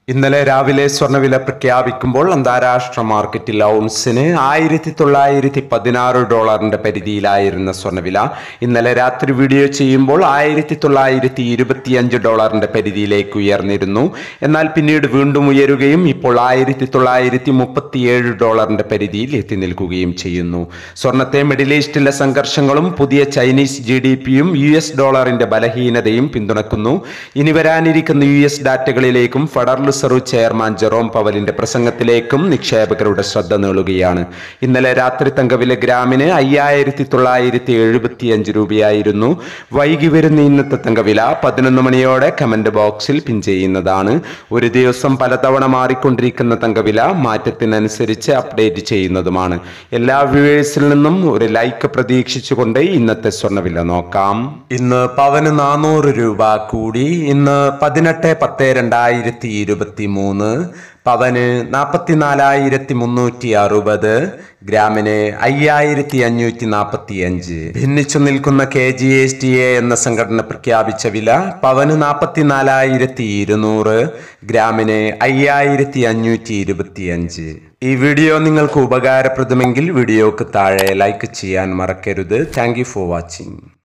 ഇന്നലെ രാവിലെ സ്വർണ്ണവില പ്രഖ്യാപിക്കുമ്പോൾ അന്താരാഷ്ട്ര മാർക്കറ്റിൽ ഔൺസിന് ആയിരത്തി തൊള്ളായിരത്തി പതിനാറ് ഡോളറിന്റെ പരിധിയിലായിരുന്ന സ്വർണ്ണവില ഇന്നലെ രാത്രി വീഡിയോ ചെയ്യുമ്പോൾ ആയിരത്തി തൊള്ളായിരത്തി ഇരുപത്തിയഞ്ച് ഡോളറിന്റെ പരിധിയിലേക്ക് ഉയർന്നിരുന്നു എന്നാൽ പിന്നീട് വീണ്ടും ഉയരുകയും ഇപ്പോൾ ആയിരത്തി തൊള്ളായിരത്തി മുപ്പത്തിയേഴ് ഡോളറിന്റെ പരിധിയിൽ എത്തി നിൽക്കുകയും ചെയ്യുന്നു സ്വർണത്തെ മിഡിൽ ഈസ്റ്റിലെ സംഘർഷങ്ങളും പുതിയ ചൈനീസ് ജി ഡി പിയും യു എസ് ഡോളറിന്റെ ബലഹീനതയും പിന്തുണക്കുന്നു ഇനി വരാനിരിക്കുന്ന യു എസ് ഡാറ്റകളിലേക്കും ഫെഡറൽ റിസർവ് ചെയർമാൻ ജെറോം പവലിന്റെ പ്രസംഗത്തിലേക്കും നിക്ഷേപകരുടെ ശ്രദ്ധ നീളുകയാണ് ഇന്നലെ രാത്രി തങ്കവില ഗ്രാമിന് അയ്യായിരത്തി തൊള്ളായിരത്തി എഴുപത്തി അഞ്ച് രൂപയായിരുന്നു വൈകി വരുന്ന ഇന്നത്തെ തങ്കവില പതിനൊന്ന് മണിയോടെ കമന്റ് ബോക്സിൽ പിൻ ചെയ്യുന്നതാണ് ഒരു ദിവസം പലതവണ മാറിക്കൊണ്ടിരിക്കുന്ന തങ്കവില മാറ്റത്തിനനുസരിച്ച് അപ്ഡേറ്റ് ചെയ്യുന്നതുമാണ് എല്ലാ വ്യൂവേഴ്സിൽ നിന്നും ഒരു ലൈക്ക് പ്രതീക്ഷിച്ചുകൊണ്ട് ഇന്നത്തെ സ്വർണ്ണവില നോക്കാം ഇന്ന് പവന് നാനൂറ് രൂപ കൂടി ഇന്ന് പതിനെട്ട് പത്ത് രണ്ടായിരത്തി ഇരുപത്തി മൂന്ന് പവന് നാൽപ്പത്തിനാലായിരത്തി മുന്നൂറ്റി അറുപത് ഗ്രാമിന് അയ്യായിരത്തി അഞ്ഞൂറ്റി നാൽപ്പത്തി അഞ്ച് ഭിന്നിച്ചു നിൽക്കുന്ന K G S T A എന്ന സംഘടന പ്രഖ്യാപിച്ച വില പവന് നാൽപ്പത്തിനാലായിരത്തി ഇരുന്നൂറ് ഗ്രാമിന് അയ്യായിരത്തി അഞ്ഞൂറ്റി ഇരുപത്തി അഞ്ച് ഈ വീഡിയോ നിങ്ങൾക്ക് ഉപകാരപ്രദമെങ്കിൽ വീഡിയോക്ക് താഴെ ലൈക്ക് ചെയ്യാൻ മറക്കരുത് താങ്ക് ഫോർ വാച്ചിങ്